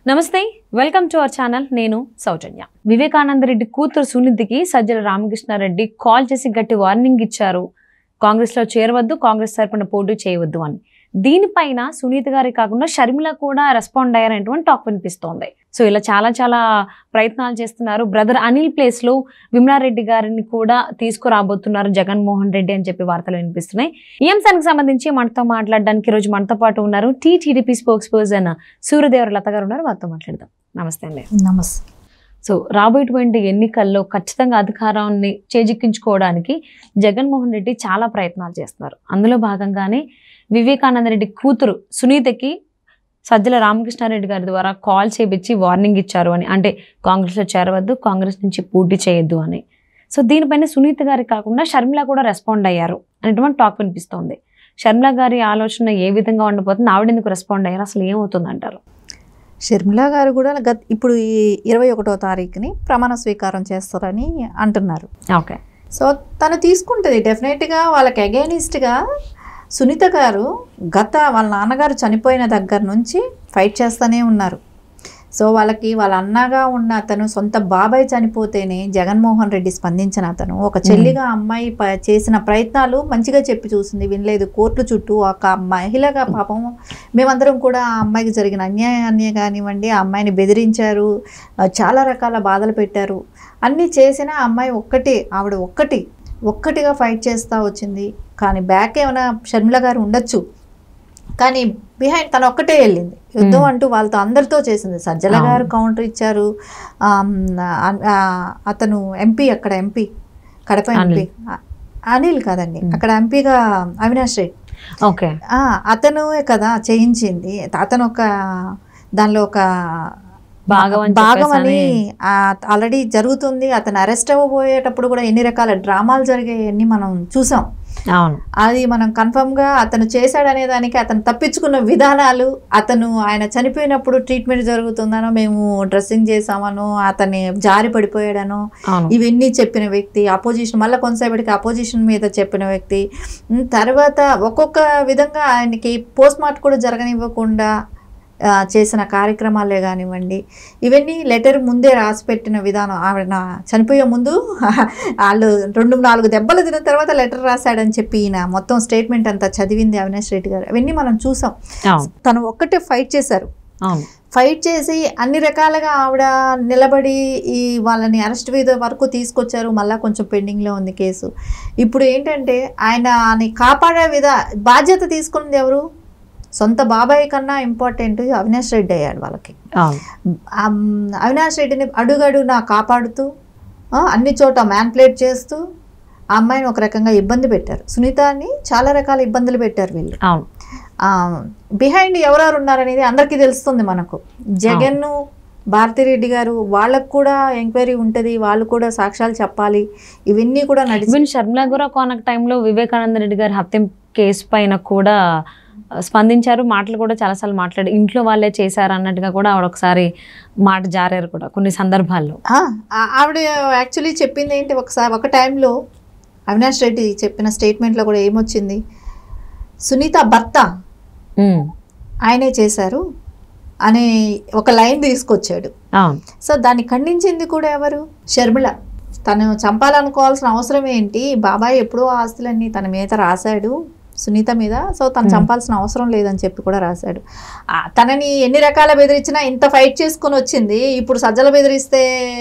నమస్తే welcome to our channel నేను సౌజన్య వివేకానంద రెడ్డి కూతురు సునీతికి సజ్జల రామకృష్ణారెడ్డి కాల్ చేసి గట్టి వార్నింగ్ ఇచ్చారు కాంగ్రెస్ లో చేరవద్దు కాంగ్రెస్ తరపున పోటీ చేయవద్దు అని దీనిపైన సునీత గారి కాకుండా షర్మిల కూడా రెస్పాండ్ అయ్యారనేటువంటి టాక్ వినిపిస్తోంది సో ఇలా చాలా చాలా ప్రయత్నాలు చేస్తున్నారు బ్రదర్ అనిల్ ప్లేస్ లో విమలారెడ్డి గారిని కూడా తీసుకురాబోతున్నారు జగన్మోహన్ రెడ్డి అని చెప్పి వార్తలు వినిపిస్తున్నాయి ఈ అంశానికి సంబంధించి మనతో మాట్లాడడానికి ఈ రోజు మనతో పాటు ఉన్నారు TTDP spokesperson Suryadevara Latha గారు ఉన్నారు వారితో మాట్లాడదాం నమస్తే అండి నమస్తే సో రాబోయేటువంటి ఎన్నికల్లో ఖచ్చితంగా అధికారాన్ని చేజిక్కించుకోవడానికి జగన్మోహన్ రెడ్డి చాలా ప్రయత్నాలు చేస్తున్నారు అందులో భాగంగానే వివేకానంద రెడ్డి కూతురు సునీతకి సజ్జల రామకృష్ణారెడ్డి గారి ద్వారా కాల్ చేపించి వార్నింగ్ ఇచ్చారు అని అంటే కాంగ్రెస్లో చేరవద్దు కాంగ్రెస్ నుంచి పోటీ చేయొద్దు అని సో దీనిపైన సునీత గారి కాకుండా షర్మిల కూడా రెస్పాండ్ అయ్యారు అనేటువంటి టాక్ వినిపిస్తోంది షర్మిల గారి ఆలోచన ఏ విధంగా ఉండబోతుంది ఆవిడ ఎందుకు రెస్పాండ్ అయ్యారు అసలు ఏమవుతుంది అంటారు షర్మిల గారు కూడా గత ఇప్పుడు ఈ ఇరవై ఒకటో తారీఖుని ప్రమాణ స్వీకారం చేస్తారని అంటున్నారు ఓకే సో తను తీసుకుంటుంది డెఫినెట్గా వాళ్ళకి అగైనిస్ట్గా సునీత గారు గత వాళ్ళ నాన్నగారు చనిపోయిన దగ్గర నుంచి ఫైట్ చేస్తూనే ఉన్నారు సో వాళ్ళకి వాళ్ళ అన్నగా ఉన్న అతను సొంత బాబాయ్ చనిపోతేనే జగన్మోహన్ రెడ్డి స్పందించిన అతను ఒక చెల్లిగా అమ్మాయి ప- చేసిన ప్రయత్నాలు మంచిగా చెప్పి చూసింది వినలేదు కోర్టు చుట్టూ ఒక మహిళగా పాపం మేమందరం కూడా ఆ అమ్మాయికి జరిగిన అన్యాయాన్ని కానివ్వండి ఆ అమ్మాయిని బెదిరించారు ఆ, చాలా రకాల బాధలు పెట్టారు అన్నీ చేసిన ఆ అమ్మాయి ఒక్కటి ఆవిడ ఒక్కటి ఒక్కటిగా ఫైట్ చేస్తూ వచ్చింది కానీ బ్యాక్ ఏమైనా షర్మిల గారు ఉండొచ్చు కానీ బిహైండ్ తను ఒక్కటే వెళ్ళింది యుద్ధం Hmm. అంటూ వాళ్ళతో అందరితో చేసింది సజ్జల అవును. గారు కౌంటర్ ఇచ్చారు ఆమ్, ఆ- ఆ, అతను ఎంపీ అక్కడ ఎంపీ కడప అనిల్. ఎంపీ అనిల్ కాదండి Hmm. అక్కడ ఎంపీగా అవినాష్ రెడ్డి ఓకే ఆ, అతనుే కదా చేయించింది అతను ఒక దానిలో ఒక భాగం అని భాగం అని చెప్పేసని. ఆల్రెడీ జరుగుతుంది అతను అరెస్ట్ అవ్వబోయేటప్పుడు కూడా ఎన్ని రకాల డ్రామాలు జరిగాయని మనం చూసాం అవును అది మనం కన్ఫర్మ్గా అతను చేశాడనే దానికి అతను తప్పించుకున్న విధానాలు అతను ఆయన చనిపోయినప్పుడు ట్రీట్మెంట్ జరుగుతుందనో మేము డ్రెస్సింగ్ చేసామనో అతన్ని జారి పడిపోయాడనో అవును ఇవన్నీ చెప్పిన వ్యక్తి అపోజిషన్ మళ్ళీ కొంతసేపటికి అపోజిషన్ మీద చెప్పిన వ్యక్తి ఉమ్, తర్వాత ఒక్కొక్క విధంగా ఆయనకి పోస్ట్ మార్ట్ కూడా జరగనివ్వకుండా ఆ, చేసిన కార్యక్రమాలే కానివ్వండి ఇవన్నీ లెటర్ ముందే రాసి పెట్టిన విధానం ఆవిడ నా చనిపోయే ముందు వాళ్ళు రెండు నాలుగు దెబ్బలు తిన్న తర్వాత లెటర్ రాశాడని చెప్పి ఈయన మొత్తం స్టేట్మెంట్ అంతా చదివింది అవినాష్ రెడ్డి గారు అవన్నీ మనం చూసాం అవును తను ఒక్కటే ఫైట్ చేశారు అవును ఫైట్ చేసి అన్ని రకాలుగా ఆవిడ నిలబడి ఈ వాళ్ళని అరెస్ట్ మీద వరకు తీసుకొచ్చారు మళ్ళీ కొంచెం పెండింగ్లో ఉంది కేసు ఇప్పుడు ఏంటంటే ఆయన కాపాడే విధ బాధ్యత తీసుకున్నది ఎవరు సొంత బాబాయ్ కన్నా ఇంపార్టెంట్ అవినాష్ రెడ్డి అయ్యాడు వాళ్ళకి అవును ఆమ్, అవినాష్ రెడ్డిని అడుగడునా కాపాడుతూ ఆ, అన్ని చోట మ్యాన్ప్లేట్ చేస్తూ ఆ అమ్మాయిని ఒక రకంగా ఇబ్బంది పెట్టారు సునీతని చాలా రకాల ఇబ్బందులు పెట్టారు వీళ్ళు అవును బిహైండ్ ఎవరెవరు ఉన్నారనేది అందరికీ తెలుస్తుంది మనకు జగన్ భారతిరెడ్డి గారు వాళ్ళకు కూడా ఎంక్వైరీ ఉంటుంది వాళ్ళు కూడా సాక్ష్యాలు చెప్పాలి ఇవన్నీ కూడా నడిచి ఈవెన్ షర్మిల కూడా కొనక టైంలో వివేకానంద రెడ్డి గారి హత్య కేసు పైన కూడా ఆ, స్పందించారు మాటలు కూడా చాలాసార్లు మాట్లాడి ఇంట్లో వాళ్ళే చేశారు అన్నట్టుగా కూడా ఆవిడ ఒకసారి మాట జారారు కూడా కొన్ని సందర్భాల్లో ఆ, ఆ- ఆవిడ యాక్చువల్లీ చెప్పింది ఏంటి ఒకసారి ఒక టైంలో అవినాష్ రెడ్డి చెప్పిన స్టేట్మెంట్లో కూడా ఏమొచ్చింది సునీత భర్త ఉమ్, ఆయనే చేశారు అనే ఒక లైన్ తీసుకొచ్చాడు అవును సో దాన్ని ఖండించింది కూడా ఎవరు షర్మిల తను చంపాలనుకోవాల్సిన అవసరం ఏంటి బాబాయ్ ఎప్పుడో ఆస్తులన్నీ తన మీద రాశాడు సునీత మీద సో తను Hmm. చంపాల్సిన అవసరం లేదని చెప్పి కూడా రాశాడు ఆ, తనని ఎన్ని రకాల బెదిరించినా ఇంత ఫైట్ చేసుకొని వచ్చింది ఇప్పుడు సజ్జల బెదిరిస్తే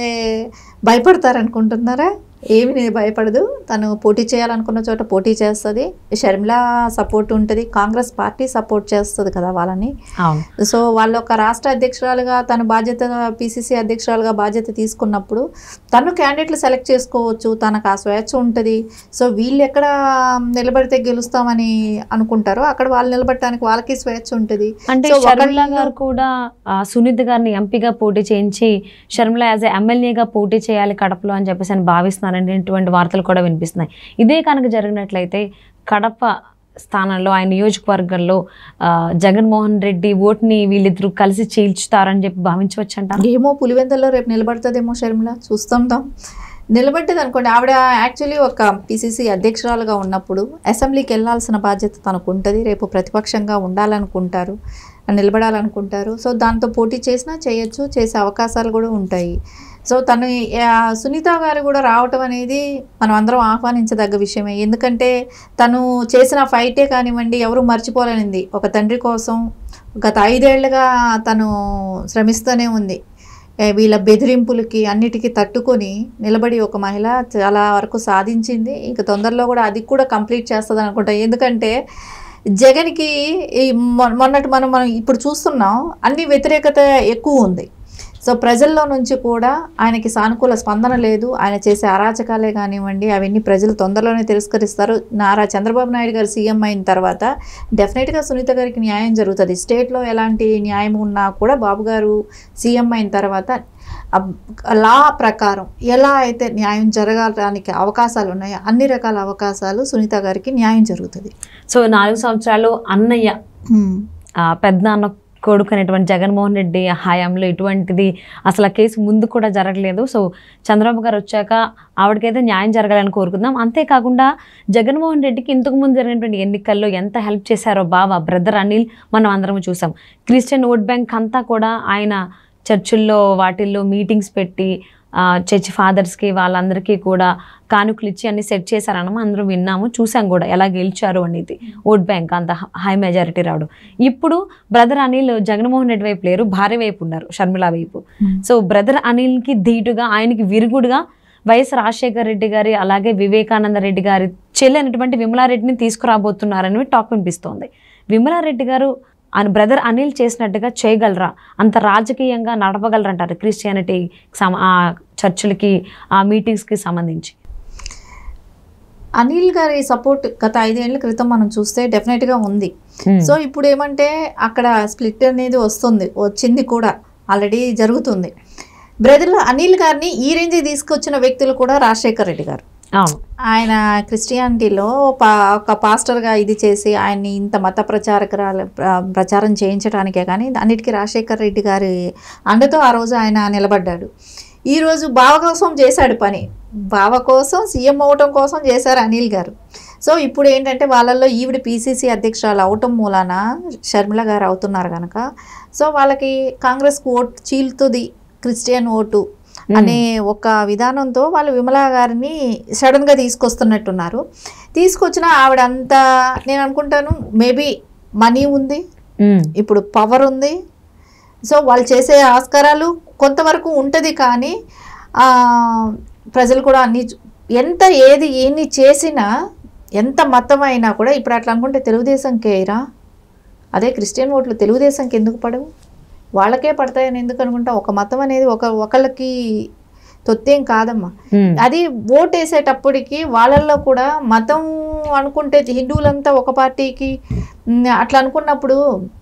భయపడతారనుకుంటున్నారా ఏమి నేను భయపడదు తను పోటీ చేయాలనుకున్న చోట పోటీ చేస్తుంది షర్మిల సపోర్ట్ ఉంటుంది కాంగ్రెస్ పార్టీ సపోర్ట్ చేస్తుంది కదా వాళ్ళని అవును సో వాళ్ళు ఒక రాష్ట్ర అధ్యక్షురాలుగా తను బాధ్యత పిసిసి అధ్యక్షురాలుగా బాధ్యత తీసుకున్నప్పుడు తను క్యాండిడేట్లు సెలెక్ట్ చేసుకోవచ్చు తనకు ఆ స్వేచ్ఛ ఉంటుంది సో వీళ్ళు ఎక్కడ నిలబడితే గెలుస్తామని అనుకుంటారో అక్కడ వాళ్ళు నిలబడటానికి వాళ్ళకి స్వేచ్ఛ ఉంటుంది అంటే So, షర్మిల ఒకళ్ళు- గారు కూడా ఆ, సునీత గారిని ఎంపీగా పోటీ చేయించి షర్మిల యాజ్ ఎమ్మెల్యేగా పోటీ చేయాలి కడపలో అని చెప్పేసి అని భావిస్తున్నారనేటువంటి వార్తలు కూడా వినిపిస్తున్నాయి ఇదే కనుక జరిగినట్లయితే కడప స్థానంలో ఆయన నియోజకవర్గంలో ఆ, జగన్మోహన్ రెడ్డి ఓటుని వీళ్ళిద్దరూ కలిసి చీల్చుతారని చెప్పి భావించవచ్చు అంటారు ఏమో పులివెందుల్లో రేపు నిలబడుతుందేమో షర్మిల చూస్తుంటాం నిలబడ్డది అనుకోండి ఆవిడ యాక్చువల్లీ ఒక పిసిసి అధ్యక్షురాలుగా ఉన్నప్పుడు అసెంబ్లీకి వెళ్ళాల్సిన బాధ్యత తనకు ఉంటుంది రేపు ప్రతిపక్షంగా ఉండాలనుకుంటారు నిలబడాలనుకుంటారు సో దాంతో పోటీ చేసినా చేయొచ్చు చేసే అవకాశాలు కూడా ఉంటాయి సో తను ఆ, సునీత గారు కూడా రావటం అనేది మనం అందరం ఆహ్వానించదగ్గ విషయమే ఎందుకంటే తను చేసిన ఫైటే కానివ్వండి ఎవరు మర్చిపోలేనింది ఒక తండ్రి కోసం గత ఐదేళ్లుగా తను శ్రమిస్తూనే ఉంది ఏ, వీళ్ళ బెదిరింపులకి అన్నిటికీ తట్టుకొని నిలబడి ఒక మహిళ చాలా వరకు సాధించింది ఇంకా తొందరలో కూడా అది కూడా కంప్లీట్ చేస్తుంది అనుకుంటా ఎందుకంటే జగన్కి ఈ మొ- మొన్నటి మనం మనం ఇప్పుడు చూస్తున్నాం అన్ని వ్యతిరేకత ఎక్కువ ఉంది సో ప్రజల్లో నుంచి కూడా ఆయనకి సానుకూల స్పందన లేదు ఆయన చేసే అరాచకాలే కానివ్వండి అవన్నీ ప్రజలు తొందరలోనే తిరస్కరిస్తారు నారా చంద్రబాబు నాయుడు గారు సీఎం అయిన తర్వాత డెఫినెట్గా సునీత గారికి న్యాయం జరుగుతుంది స్టేట్లో ఎలాంటి న్యాయం ఉన్నా కూడా బాబు గారు సీఎం అయిన తర్వాత అబ్- లా ప్రకారం ఎలా అయితే న్యాయం జరగడానికి అవకాశాలు ఉన్నాయో అన్ని రకాల అవకాశాలు సునీత గారికి న్యాయం జరుగుతుంది సో నాలుగు సంవత్సరాలు అన్నయ్య ఆ, పెద్దనాన్న కొడుకు అనేటువంటి జగన్మోహన్ రెడ్డి హయాంలో ఇటువంటిది అసలు ఆ కేసు ముందు కూడా జరగలేదు సో చంద్రబాబు గారు వచ్చాక ఆవిడకైతే న్యాయం జరగాలని కోరుకుందాం అంతేకాకుండా జగన్మోహన్ రెడ్డికి ఇంతకు ముందు జరిగినటువంటి ఎన్నికల్లో ఎంత హెల్ప్ చేశారో బావ బ్రదర్ అనిల్ మనం అందరం చూసాం క్రిస్టియన్ ఓట్ బ్యాంక్ అంతా కూడా ఆయన చర్చిల్లో వాటిల్లో మీటింగ్స్ పెట్టి ఆ, చర్చ్ ఫాదర్స్కి వాళ్ళందరికీ కూడా కానుకలు ఇచ్చి అన్ని సెట్ చేశారని అందరం విన్నాము చూసాం కూడా ఎలా గెలిచారు అనేది ఓట్ బ్యాంక్ అంత హై మెజారిటీ రావడం ఇప్పుడు బ్రదర్ అనిల్ జగన్మోహన్ రెడ్డి వైపు లేరు భార్య వైపు ఉన్నారు షర్మిల వైపు సో బ్రదర్ అనిల్కి ధీటుగా ఆయనకి విరుగుడుగా వైఎస్ రాజశేఖర రెడ్డి గారి అలాగే వివేకానంద రెడ్డి గారి చెల్లి అనేటువంటి విమలారెడ్డిని తీసుకురాబోతున్నారని టాక్ వినిపిస్తోంది విమలారెడ్డి గారు ఆయన బ్రదర్ అనిల్ చేసినట్టుగా చేయగలరా అంత రాజకీయంగా నడపగలరంటారు క్రిస్టియానిటీ సమ ఆ చర్చిలకి ఆ మీటింగ్స్కి సంబంధించి అనిల్ గారి సపోర్ట్ గత ఐదేళ్ల క్రితం మనం చూస్తే డెఫినెట్గా ఉంది సో ఇప్పుడు ఏమంటే అక్కడ స్ప్లిట్ అనేది వస్తుంది వచ్చింది కూడా ఆల్రెడీ జరుగుతుంది బ్రదర్ అనిల్ గారిని ఈ రేంజ్కి తీసుకొచ్చిన వ్యక్తులు కూడా రాజశేఖర్ రెడ్డి గారు అవును ఆయన క్రిస్టియానిటీలో పా ఒక పాస్టర్గా ఇది చేసి ఆయన్ని ఇంత మత ప్రచారకురాలు ప్ర- ప్రచారం చేయించడానికే కానీ అన్నిటికీ రాజశేఖర్ రెడ్డి గారి అండతో ఆ రోజు ఆయన నిలబడ్డాడు ఈరోజు బావ కోసం చేశాడు పని బావ కోసం సీఎం అవటం కోసం చేశారు అనిల్ గారు సో ఇప్పుడు ఏంటంటే వాళ్ళల్లో ఈవిడ పీసీసీ అధ్యక్షురాలు అవటం మూలాన షర్మిల గారు అవుతున్నారు కనుక సో వాళ్ళకి కాంగ్రెస్కు ఓటు చీల్తుంది క్రిస్టియన్ ఓటు అనే ఒక విధానంతో వాళ్ళు విమలా గారిని సడన్గా తీసుకొస్తున్నట్టున్నారు తీసుకొచ్చిన ఆవిడ అంతా నేను అనుకుంటాను మేబీ మనీ ఉంది ఉమ్. ఇప్పుడు పవర్ ఉంది సో వాళ్ళు చేసే ఆస్కారాలు కొంతవరకు ఉంటుంది కానీ ఆ, ప్రజలు కూడా అన్ని చూ- ఎంత ఏది ఎన్ని చేసినా ఎంత మతం అయినా కూడా ఇప్పుడు అట్లా అనుకుంటే తెలుగుదేశంకే రా అదే క్రిస్టియన్ ఓట్లు తెలుగుదేశంకి ఎందుకు పడవు వాళ్ళకే పడతాయని ఎందుకు అనుకుంటా ఒక మతం అనేది ఒక ఒకళ్ళకి తొత్తేం కాదమ్మా ఉమ్. అది ఓట్ వేసేటప్పటికి వాళ్ళల్లో కూడా మతం అనుకుంటే హిందువులంతా ఒక పార్టీకి ఉమ్, అట్లా అనుకున్నప్పుడు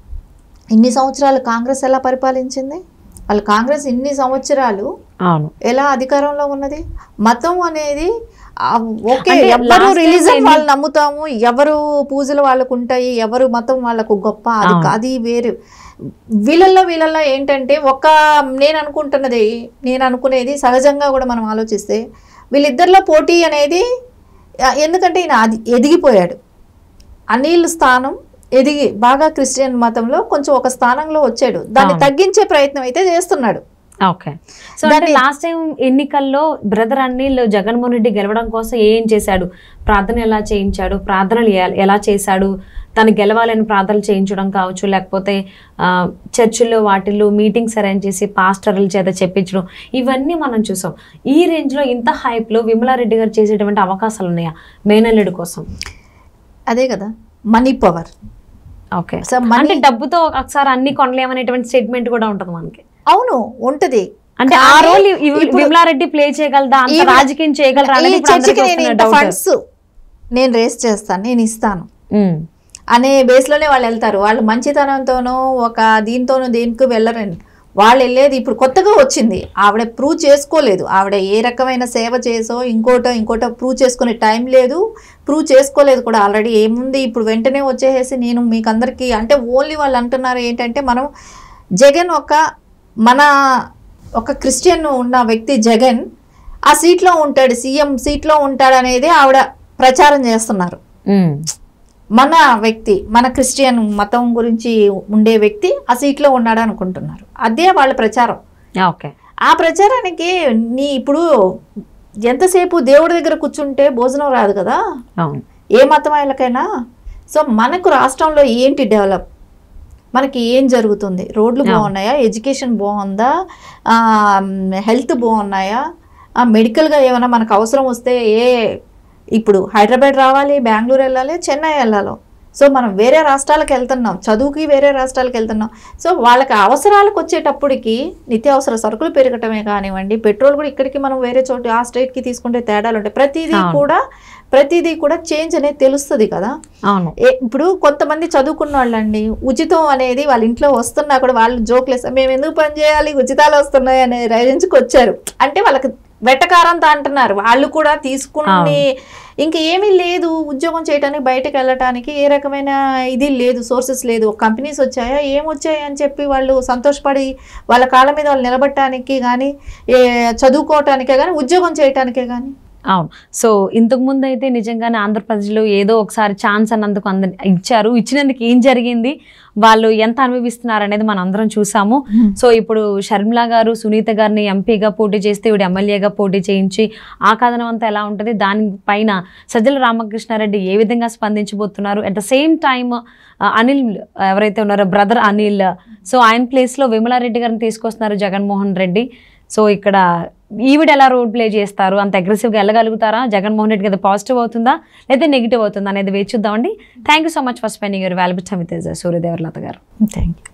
ఇన్ని సంవత్సరాలు కాంగ్రెస్ ఎలా పరిపాలించింది వాళ్ళు కాంగ్రెస్ ఇన్ని సంవత్సరాలు అవును ఎలా అధికారంలో ఉన్నది మతం అనేది ఆ, ఓకే అంటే ఎవరు last time రిలీజన్ ఎన్ని- వాళ్ళు నమ్ముతాము ఎవరు పూజలు వాళ్ళకు ఉంటాయి ఎవరు మతం వాళ్ళకు గొప్ప అది అవును. అది వేరు వీళ్ళల్లో వీళ్ళల్లో ఏంటంటే ఒక నేను అనుకుంటున్నది నేను అనుకునేది సహజంగా కూడా మనం ఆలోచిస్తే వీళ్ళిద్దరిలో పోటీ అనేది ఆ, ఎందుకంటే ఈయన అది ఎదిగిపోయాడు అనిల్ స్థానం ఎదిగి బాగా క్రిస్టియన్ మతంలో కొంచెం ఒక స్థానంలో వచ్చాడు దాన్ని అవును. తగ్గించే ప్రయత్నం అయితే చేస్తున్నాడు ఓకే సో అంటే దాన్ని- లాస్ట్ టైం ఎన్నికల్లో బ్రదర్ అనిల్ జగన్మోహన్ రెడ్డి గెలవడం కోసం ఏం చేశాడు ప్రార్థన ఎలా చేయించాడు ప్రార్థనలు ఎ- ఎలా చేశాడు తను గెలవాలని ప్రార్థనలు చేయించడం కావచ్చు లేకపోతే ఆ, చర్చిల్లో వాటిల్లో మీటింగ్స్ అరేంజ్ చేసి పాస్టర్ల చేత చెప్పించడం ఇవన్నీ మనం చూసాం ఈ రేంజ్లో ఇంత హైప్లో విమలారెడ్డి గారు చేసేటువంటి అవకాశాలు ఉన్నాయా మేనల్లుడి కోసం అదే కదా మనీ పవర్ ఓకే సో అంటే మనీ డబ్బుతో ఒకసారి అన్ని కొనలేమనేటువంటి స్టేట్మెంట్ కూడా ఉంటుంది మనకి అవును ఉంటది అంటే ఆ కానీ రోల్ ఇప్పుడు- విమలారెడ్డి ప్లే చేయగలదా అంత ఈవిడ- రాజకీయం చేయగలరా ఈ అనేది ఇప్పుడు చర్చికి అందరికీ నేను వస్తున్న ఇంత doubt. ఫండ్స్ నేను రేస్ చేస్తాను నేను ఇస్తాను ఉమ్, అనే బేస్లోనే వాళ్ళు వెళ్తారు వాళ్ళు మంచితనంతోనూ ఒక దీంతోనూ దేనికి వెళ్ళరండి వాళ్ళు వెళ్ళేది ఇప్పుడు కొత్తగా వచ్చింది ఆవిడ ప్రూవ్ చేసుకోలేదు ఆవిడ ఏ రకమైన సేవ చేసో ఇంకోటో ఇంకోటో ప్రూవ్ చేసుకునే టైం లేదు ప్రూవ్ చేసుకోలేదు కూడా ఆల్రెడీ ఏముంది ఇప్పుడు వెంటనే వచ్చేసేసి నేను మీకు అందరికీ అంటే ఓన్లీ వాళ్ళు అంటున్నారు ఏంటంటే మనం జగన్ ఒక మన ఒక క్రిస్టియన్ ఉన్న వ్యక్తి జగన్ ఆ సీట్లో ఉంటాడు సీఎం సీట్లో ఉంటాడు అనేది ఆవిడ ప్రచారం చేస్తున్నారు ఉమ్, మన వ్యక్తి మన క్రిస్టియన్ మతం గురించి ఉండే వ్యక్తి ఆ సీట్లో ఉన్నాడు అనుకుంటున్నారు అదే వాళ్ళ ప్రచారం ఓకే ఆ ప్రచారానికి నీ ఇప్పుడు ఎంతసేపు దేవుడి దగ్గర కూర్చుంటే భోజనం రాదు కదా అవును ఏ మతం వాళ్ళకైనా సో మనకు రాష్ట్రంలో ఏంటి డెవలప్ మనకి ఏం జరుగుతుంది రోడ్లు Yeah. బాగున్నాయా ఎడ్యుకేషన్ బాగుందా హెల్త్ బాగున్నాయా ఆ, మెడికల్గా ఏమైనా మనకు అవసరం వస్తే ఏ ఇప్పుడు హైదరాబాద్ రావాలి బెంగళూరు వెళ్ళాలి చెన్నై వెళ్ళాలి సో మనం వేరే రాష్ట్రాలకు వెళ్తున్నాం చదువుకి వేరే రాష్ట్రాలకు వెళ్తున్నాం సో వాళ్ళకి అవసరాలకు వచ్చేటప్పటికి నిత్యావసర సరుకులు పెరగటమే కానివ్వండి పెట్రోల్ కూడా ఇక్కడికి మనం వేరే చోటు ఆ స్టేట్కి తీసుకుంటే తేడాలు ఉంటాయి ప్రతిదీ అవును. కూడా ప్రతిదీ కూడా చేంజ్ అనేది తెలుస్తుంది కదా అవును ఏ- ఇప్పుడు కొంతమంది చదువుకున్న వాళ్ళండి ఉచితం అనేది వాళ్ళ ఇంట్లో వస్తున్నా కూడా వాళ్ళు జోక్లేస్తారు మేము ఎందుకు పని చేయాలి ఉచితాలు వస్తున్నాయి అనే రేంజ్కి వచ్చారు అంటే వాళ్ళకి వెటకారంతో అంటున్నారు వాళ్ళు కూడా తీసుకుని ఇంక ఏమీ లేదు ఉద్యోగం చేయడానికి బయటకు వెళ్ళటానికి ఏ రకమైన ఇది లేదు సోర్సెస్ లేదు కంపెనీస్ వచ్చాయా ఏం వచ్చాయి అని చెప్పి వాళ్ళు సంతోషపడి వాళ్ళ కాళ్ళ మీద వాళ్ళు నిలబడటానికి కానీ ఏ చదువుకోవటానికే కానీ ఉద్యోగం చేయటానికే కానీ అవును సో ఇంతకు ముందు అయితే నిజంగానే ఆంధ్రప్రదేశ్లో ఏదో ఒకసారి ఛాన్స్ అన్నందుకు అంద ఇచ్చారు ఇచ్చినందుకు ఏం జరిగింది వాళ్ళు ఎంత అనుభవిస్తున్నారు అనేది మనం అందరం చూసాము సో ఇప్పుడు షర్మిల గారు సునీత గారిని ఎంపీగా పోటీ చేస్తే ఇవి ఎమ్మెల్యేగా పోటీ చేయించి ఆ కథనం అంతా ఎలా ఉంటుంది దానిపైన సజ్జల రామకృష్ణారెడ్డి ఏ విధంగా స్పందించబోతున్నారు at the same time Anil ఎవరైతే ఉన్నారో బ్రదర్ అనిల్ సో ఆయన ప్లేస్లో విమలారెడ్డి గారిని తీసుకొస్తున్నారు జగన్మోహన్ రెడ్డి సో ఇక్కడ ఈవిడ ఎలా రోల్ ప్లే చేస్తారు అంత అగ్రెసివ్గా వెళ్ళగలుగుతారా జగన్మోహన్ రెడ్డికి అది పాజిటివ్ అవుతుందా లేదా నెగిటివ్ అవుతుందా అనేది వేచి చూద్దామండి thank you so much for spending your valuable time with Suryadevara Latha గారు థ్యాంక్ యూ